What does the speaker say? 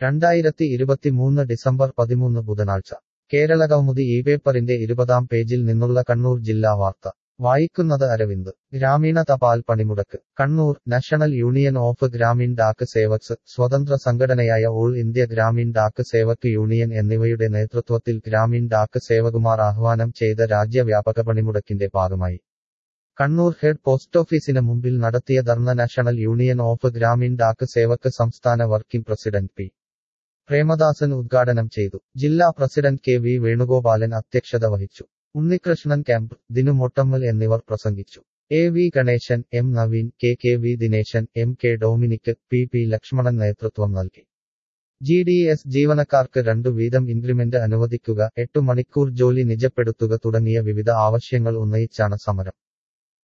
രണ്ടായിരത്തി ഇരുപത്തിമൂന്ന് ഡിസംബർ പതിമൂന്ന് ബുധനാഴ്ച കേരളകൗമുദി ഈ പേപ്പറിന്റെ ഇരുപതാം പേജിൽ നിന്നുള്ള കണ്ണൂർ ജില്ലാ വാർത്ത വായിക്കുന്നത് അരവിന്ദ് ഗ്രാമീണ തപാൽ പണിമുടക്ക് Kannur national union of Gramin Dak Sevaks സ്വതന്ത്ര സംഘടനയായ all India Gramin Dak Sevak union എന്നിവയുടെ നേതൃത്വത്തിൽ ഗ്രാമീൺ ഡാക്ക് സേവകുമാർ ആഹ്വാനം ചെയ്ത രാജ്യവ്യാപക പണിമുടക്കിന്റെ ഭാഗമായി കണ്ണൂർ ഹെഡ് പോസ്റ്റ് ഓഫീസിന് മുമ്പിൽ നടത്തിയ dharna national union of Gramin Dak Sevak സംസ്ഥാന വർക്കിംഗ് പ്രസിഡന്റ് പി പ്രേമദാസൻ ഉദ്ഘാടനം ചെയ്തു ജില്ലാ പ്രസിഡന്റ് കെ വി വേണുഗോപാലൻ അധ്യക്ഷത വഹിച്ചു ഉണ്ണികൃഷ്ണൻ ക്യാമ്പ് ദിനു മൊട്ടമ്മൽ എന്നിവർ പ്രസംഗിച്ചു A V Ganesan M Naveen K K V Dineshan M K Dominic P P Lakshmanan നേതൃത്വം നൽകി ജി ഡി എസ് ജീവനക്കാർക്ക് രണ്ടു വീതം ഇൻക്രിമെന്റ് അനുവദിക്കുക എട്ടു മണിക്കൂർ ജോലി നിജപ്പെടുത്തുക തുടങ്ങിയ വിവിധ ആവശ്യങ്ങൾ ഉന്നയിച്ചാണ് സമരം